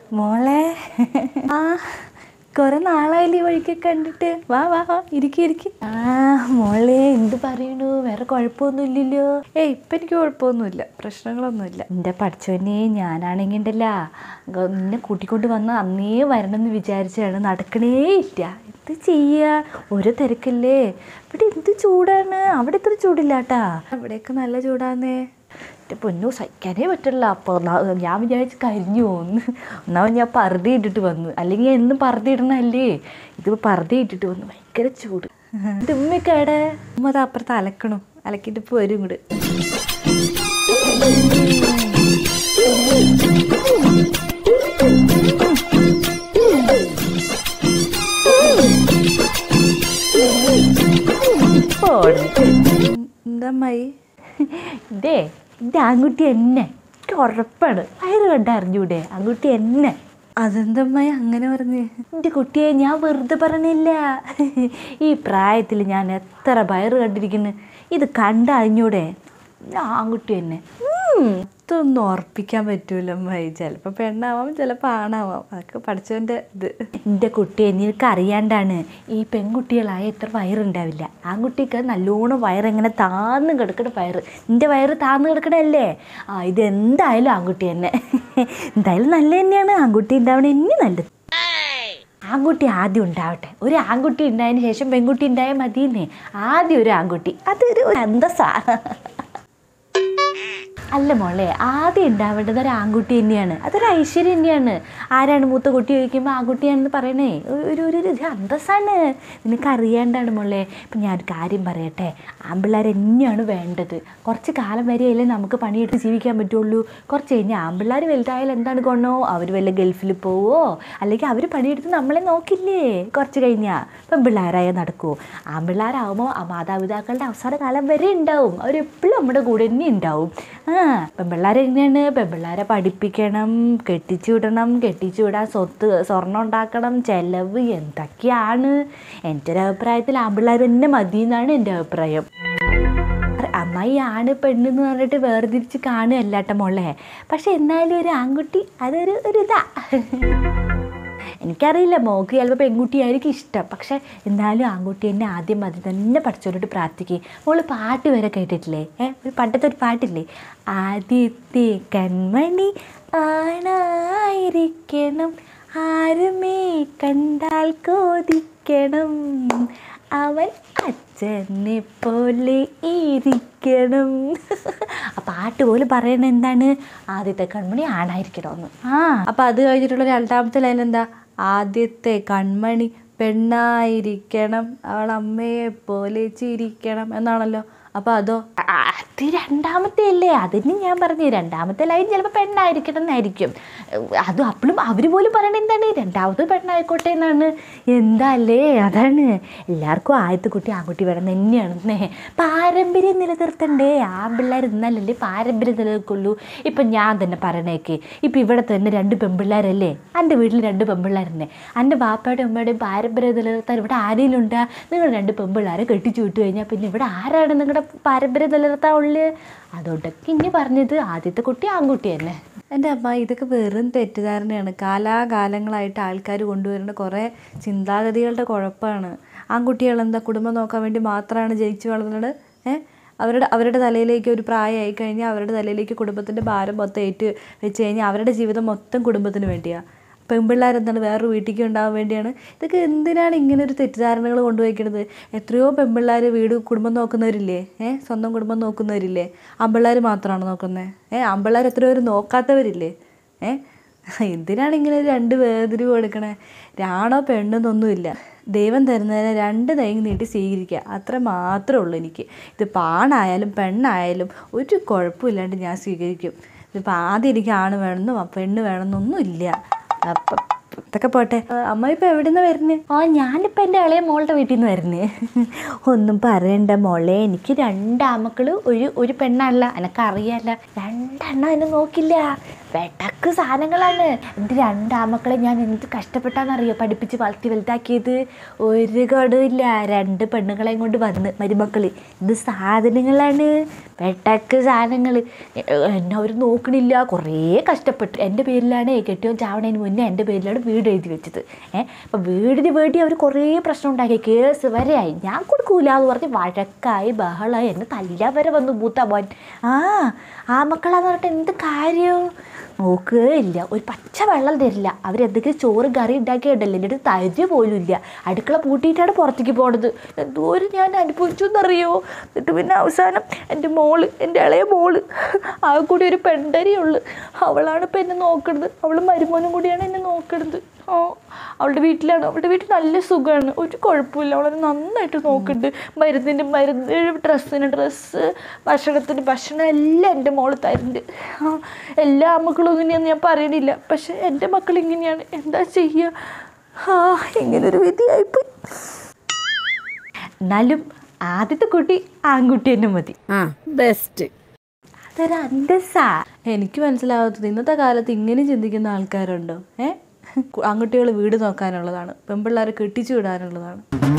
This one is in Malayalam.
മോളെ ആ കുറെ നാളായില്ലേ ഈ വഴിക്ക് കണ്ടിട്ട് വാ വാ വാ ഇരിക്കി ഇരിക്കി ആ മോളെ എന്ത് പറയണു വേറെ കുഴപ്പമൊന്നുമില്ലല്ലോ ഏ ഇപ്പം എനിക്ക് കുഴപ്പമൊന്നുമില്ല പ്രശ്നങ്ങളൊന്നുമില്ല എൻ്റെ പഠിച്ചവനെ ഞാനാണെങ്കിൽ ഉണ്ടല്ല ഗ- നിന്നെ കൂട്ടിക്കൊണ്ട് വന്ന് അന്നേ വരണമെന്ന് വിചാരിച്ചാണ് നടക്കണേ ഇല്ല എന്ത് ചെയ്യുക ഓരോ തിരക്കല്ലേ ഇവിടെ എന്ത് ചൂടാണ് അവിടെ ഇത്ര ചൂടില്ല കേട്ടാ അവിടെയൊക്കെ നല്ല ചൂടാന്നേ എൻ്റെ പൊന്നു സഹിക്കാനേ പറ്റില്ല അപ്പോൾ ഞാൻ വിചാരിച്ച് കരിഞ്ഞു പോകുന്നു ഒന്നാമത് ഞാൻ പറുതി ഇട്ടിട്ട് വന്നു അല്ലെങ്കിൽ എന്നും പറുതി ഇടണല്ലേ ഇത് പറുതി ഇട്ടിട്ട് വന്നു ഭയങ്കര ചൂട് ഇത് ഉമ്മക്കാടെ ഉമ്മ അത് അപ്പുറത്ത് അലക്കണു അലക്കിയിട്ട് ഇപ്പോൾ വരും ഇങ്ങോട്ട് എന്തമ്മായി ഇതേ ഇത് ആൺകുട്ടി എന്നെ എനിക്ക് ഉറപ്പാണ് വയറ് കണ്ട അറിഞ്ഞൂടെ ആൺകുട്ടി എന്നെ അതെന്തമ്മായി അങ്ങനെ പറഞ്ഞ് എൻ്റെ കുട്ടിയെ ഞാൻ വെറുതെ പറഞ്ഞില്ല ഈ പ്രായത്തിൽ ഞാൻ എത്ര വയറ് കണ്ടിരിക്കുന്നു ഇത് കണ്ടറിഞ്ഞൂടെ ഞാൻ ആൺകുട്ടി തന്നെ ഉം, ഇതൊന്നും ഉറപ്പിക്കാൻ പറ്റൂല അമ്മായി ചിലപ്പോൾ പെണ്ണാവാം ചിലപ്പോൾ ആണാവാം അതൊക്കെ പഠിച്ചവൻ്റെ ഇത് എൻ്റെ കുട്ടിയെ നിനക്ക് അറിയാണ്ടാണ് ഈ പെൺകുട്ടികളായ ഇത്ര വയറുണ്ടാവില്ല ആൺകുട്ടിക്ക് നല്ലോണം വയറെങ്ങനെ താന്ന് കിടക്കണ വയറ് നിൻ്റെ വയറ് താന്ന് കിടക്കണല്ലേ ആ ഇത് എന്തായാലും ആൺകുട്ടി തന്നെ എന്തായാലും നല്ല തന്നെയാണ് ആൺകുട്ടി ഉണ്ടാവണ ഇനി നല്ലത് ആൺകുട്ടി ആദ്യം ഉണ്ടാവട്ടെ ഒരു ആൺകുട്ടി ഉണ്ടായതിന് ശേഷം പെൺകുട്ടി ഉണ്ടായാൽ മതിയെന്നേ ആദ്യം ഒരു ആൺകുട്ടി അതൊരു അന്തസ്സാ അല്ല മോളെ ആദ്യം ഉണ്ടാവേണ്ടത് ഒരു ആൺകുട്ടി തന്നെയാണ് അതൊരു ഐശ്വര്യം തന്നെയാണ് ആരാണ് മൂത്ത കുട്ടി ചോദിക്കുമ്പോൾ ആൺകുട്ടിയാണെന്ന് പറയണേ ഒരു ഒരു ഒരു ഒരു അന്തസ്സാണ് നിനക്ക് അറിയാണ്ടാണ് മോളെ ഇപ്പം ഞാനൊരു കാര്യം പറയട്ടെ ആൺപിള്ളേർ തന്നെയാണ് വേണ്ടത് കുറച്ച് കാലം വരെയല്ലേ നമുക്ക് പണിയെടുത്ത് ജീവിക്കാൻ പറ്റുള്ളൂ കുറച്ച് കഴിഞ്ഞാൽ ആൺപിള്ളേർ വലുതായാലും എന്താണ് കൊണ്ടോ അവർ വല്ല ഗൾഫിൽ പോവോ അല്ലെങ്കിൽ അവർ പണിയെടുത്ത് നമ്മളെ നോക്കില്ലേ കുറച്ച് കഴിഞ്ഞാൽ പെൺപിള്ളേരായ നടക്കുമോ ആൺപിള്ളേരാകുമ്പോൾ ആ മാതാപിതാക്കളുടെ അവസാന കാലം വരെ ഉണ്ടാവും അവരെപ്പോഴും നമ്മുടെ കൂടെ തന്നെ ഉണ്ടാവും ആ പെൺപിള്ളേരെ എങ്ങനെയാണ് പെൺപിള്ളേരെ പഠിപ്പിക്കണം കെട്ടിച്ചു വിടണം കെട്ടിച്ചു വിടാൻ സ്വത്ത് സ്വർണം ഉണ്ടാക്കണം ചെലവ് എന്തൊക്കെയാണ് എൻ്റെ ഒരു അഭിപ്രായത്തിൽ ആൺപിള്ളേർ തന്നെ മതി എന്നാണ് എൻ്റെ അഭിപ്രായം അമ്മായി ആണ് പെണ്ണെന്ന് പറഞ്ഞിട്ട് വേർതിരിച്ച് കാണുകയല്ല കേട്ടോ മോളെ പക്ഷെ എന്നാലും ഒരു ആൺകുട്ടി അതൊരു ഒരു ഇതാ എനിക്കറിയില്ല മോക്ക് ചിലപ്പോൾ പെൺകുട്ടിയായിരിക്കും ഇഷ്ടം പക്ഷെ എന്നാലും ആൺകുട്ടി എന്നെ ആദ്യം മതി തന്നെ പഠിച്ചവരോട് പ്രാർത്ഥിക്കുക മോള് പാട്ട് വരെ കേട്ടിട്ടില്ലേ ഏ ഒരു പണ്ടത്തെ ഒരു പാട്ടില്ലേ ആദ്യത്തെ കൺമണി ആണായിരിക്കണം ആരുമേ കണ്ടാൽ കോതിക്കണം അവൻ അച്ഛനെ പോലെ ഇരിക്കണം ആ പാട്ട് പോലും പറയണ എന്താണ് ആദ്യത്തെ കൺമണി ആണായിരിക്കണമെന്ന് ആ അപ്പം അത് കഴിഞ്ഞിട്ടുള്ള രണ്ടാമത്തെ ലൈൻ എന്താ ആദ്യത്തെ കൺമണി പെണ്ണായിരിക്കണം അവൾ അമ്മയെ പോലെ ചിരിക്കണം എന്നാണല്ലോ അപ്പോൾ അതോ ആ, അത് രണ്ടാമത്തെ അല്ലേ അതിന് ഞാൻ പറഞ്ഞു രണ്ടാമത്തെ ലൈൻ ചിലപ്പോൾ പെണ്ണായിരിക്കണം എന്നായിരിക്കും അതും അപ്പോഴും അവർ പോലും പറയണത് എന്താണ് രണ്ടാമത് പെണ്ണായിക്കോട്ടെ എന്നാണ് എന്താ അല്ലേ അതാണ് എല്ലാവർക്കും ആദ്യത്തെ കുട്ടി ആൺകുട്ടി വേണം തന്നെയാണെന്നേ പാരമ്പര്യം നിലനിർത്തണ്ടേ ആൺപിള്ളേർ ഇന്നലല്ലേ പാരമ്പര്യം നിലനിൽക്കുള്ളൂ ഇപ്പം ഞാൻ തന്നെ പറയണേക്ക് ഇപ്പം ഇവിടെ തന്നെ രണ്ട് പെൺപിള്ളേരല്ലേ എൻ്റെ വീട്ടിൽ രണ്ട് പെൺപിള്ളേരന്നെ എൻ്റെ ബാപ്പയുടെയും അമ്മയുടെയും പാരമ്പര്യം നിലനിർത്താൻ ഇവിടെ ആരെങ്കിലും ഉണ്ടാ നിങ്ങൾ രണ്ട് പെൺപിള്ളേരെ കെട്ടിച്ചു വിട്ടു കഴിഞ്ഞാൽ പിന്നെ ഇവിടെ ആരാണ് നിങ്ങളുടെ പാരമ്പര്യം നിലനിർത്താൻ ഉള്ളത് അതുകൊണ്ടൊക്കെ ഇനി പറഞ്ഞത് ആദ്യത്തെ കുട്ടി ആൺകുട്ടി തന്നെ എൻ്റെ അമ്മ ഇതൊക്കെ വെറും തെറ്റിദ്ധാരണയാണ് കാലാകാലങ്ങളായിട്ട് ആൾക്കാർ കൊണ്ടുവരുന്ന കുറേ ചിന്താഗതികളുടെ കുഴപ്പമാണ് ആൺകുട്ടികൾ എന്താ കുടുംബം നോക്കാൻ വേണ്ടി മാത്രമാണ് ജനിച്ചു വളർന്നത് ഏഹ് അവരുടെ അവരുടെ തലയിലേക്ക് ഒരു പ്രായമായി കഴിഞ്ഞാൽ അവരുടെ തലയിലേക്ക് കുടുംബത്തിൻ്റെ ഭാരം മൊത്തം ഏറ്റ് വെച്ച് കഴിഞ്ഞാൽ അവരുടെ ജീവിതം മൊത്തം കുടുംബത്തിന് വേണ്ടിയാണ് പെൺപിള്ളേരെന്താണ് വേറൊരു വീട്ടിലേക്ക് ഉണ്ടാവാൻ വേണ്ടിയാണ് ഇതൊക്കെ എന്തിനാണ് ഇങ്ങനെ ഒരു തെറ്റിദ്ധാരണകൾ കൊണ്ടുപോയിക്കുന്നത് എത്രയോ പെൺപിള്ളേർ വീട് കുടുംബം നോക്കുന്നവരില്ലേ ഏഹ് സ്വന്തം കുടുംബം നോക്കുന്നവരില്ലേ ആൺപിള്ളേർ മാത്രമാണ് നോക്കുന്നത് ഏഹ് ആൺപിള്ളേർ എത്രയോ പേര് നോക്കാത്തവരില്ലേ ഏഹ് എന്തിനാണ് ഇങ്ങനെ ഒരു രണ്ട് വേർതിരിവ് കൊടുക്കണേ ആണോ പെണ്ണെന്നൊന്നുമില്ല ദൈവം തരുന്നതിനെ രണ്ട് കൈ നീട്ടി സ്വീകരിക്കുക അത്ര മാത്രമേ ഉള്ളൂ എനിക്ക് ഇത് പാണായാലും പെണ്ണായാലും ഒരു കുഴപ്പമില്ലാണ്ട് ഞാൻ സ്വീകരിക്കും ഇതിപ്പോൾ ആദ്യം എനിക്ക് ആണ് വേണമെന്നും പെണ്ണ് വേണമെന്നൊന്നും ഇല്ല അപ്പം ഇതൊക്കെ പോട്ടെ ആ, അമ്മ ഇപ്പം എവിടെ നിന്ന് വരുന്നത് ആ ഞാനിപ്പോൾ എൻ്റെ ഇളയ മോളുടെ വീട്ടിൽ നിന്ന് വരുന്നേ ഒന്നും പറയണ്ട മോളെ എനിക്ക് രണ്ടാമക്കൾ ഒരു ഒരു പെണ്ണല്ല എനക്കറിയാല്ല രണ്ടെണ്ണം എന്നെ നോക്കില്ല വെട്ടക്ക് സാധനങ്ങളാണ് എൻ്റെ രണ്ടാമക്കളെ ഞാൻ എന്ത് കഷ്ടപ്പെട്ടാന്നറിയോ പഠിപ്പിച്ച് വളർത്തി വലുതാക്കിയത് ഒരു കടമില്ല രണ്ട് പെണ്ണുങ്ങളെയും കൊണ്ട് വന്ന് മരുമക്കൾ ഇത് സാധനങ്ങളാണ് വെട്ടക്ക് സാധനങ്ങൾ എന്നെ അവർ നോക്കണില്ല കുറേ കഷ്ടപ്പെട്ടു എൻ്റെ പേരിലാണ് കെട്ടിയോ ചാവണതിന് മുന്നേ എൻ്റെ പേരിലാണ് വീട് എഴുതി വെച്ചത് ഏഹ് അപ്പം വീടിന് വേണ്ടി അവർ കുറേ പ്രശ്നം ഉണ്ടാക്കി കേസ് വരെ ആയി ഞാൻ കൊടുക്കൂല എന്ന് പറഞ്ഞ് വഴക്കായി ബഹളമായി എന്നെ തല്ലാൻ വരെ വന്നു മൂത്ത മോൻ ആ ആ മക്കളാന്ന് പറഞ്ഞിട്ട് എന്ത് കാര്യം നോക്കുകയില്ല ഒരു പച്ച വെള്ളം തരില്ല അവരെന്തെങ്കിലും ചോറ് കറി ഉണ്ടാക്കിയിട്ടല്ലേ എൻ്റെ അടുത്ത് തരി പോലും ഇല്ല അടുക്കള പൂട്ടിയിട്ടാണ് പുറത്തേക്ക് പോണത് എന്തോരം ഞാൻ അനുഭവിച്ചു എന്നറിയോ എന്നിട്ട് പിന്നെ അവസാനം എൻ്റെ മോള് എൻ്റെ ഇളയ മോള് ആ കൂടി ഒരു പെണ്ടരിയുള്ളു അവളാണ് ഇപ്പം എന്നെ നോക്കുന്നത് അവൾ മരുമോനും കൂടിയാണ് എന്നെ നോക്കുന്നത് ഓ അവളുടെ വീട്ടിലാണ് അവളുടെ വീട്ടിൽ നല്ല സുഖമാണ് ഒരു കുഴപ്പമില്ല അവളെ നന്നായിട്ട് നോക്കുന്നുണ്ട് മരുന്നിന് മരുന്ന് ഡ്രസ്സിന് ഡ്രസ്സ് ഭക്ഷണത്തിന് ഭക്ഷണം എല്ലാം എൻ്റെ മോള് തരുന്നുണ്ട് ആ, എല്ലാ മക്കളും ഇങ്ങനെയാന്ന് ഞാൻ പറയണില്ല പക്ഷെ എൻ്റെ മക്കൾ ഇങ്ങനെയാണ് എന്താ ചെയ്യുക ആ ഇങ്ങനൊരു വിധിയായിപ്പോയി എന്നാലും ആദ്യത്തെ കുട്ടി ആൺകുട്ടി തന്നെ മതി ആ ബെസ്റ്റ് അതൊരു അന്തസ്സാ എനിക്ക് മനസ്സിലാവാത്തത് ഇന്നത്തെ കാലത്ത് ഇങ്ങനെ ചിന്തിക്കുന്ന ആൾക്കാരുണ്ടോ ഏ ആൺകുട്ടികൾ വീട് നോക്കാനുള്ളതാണ് പെൺപിള്ളേരെ കെട്ടിച്ചു വിടാനുള്ളതാണ്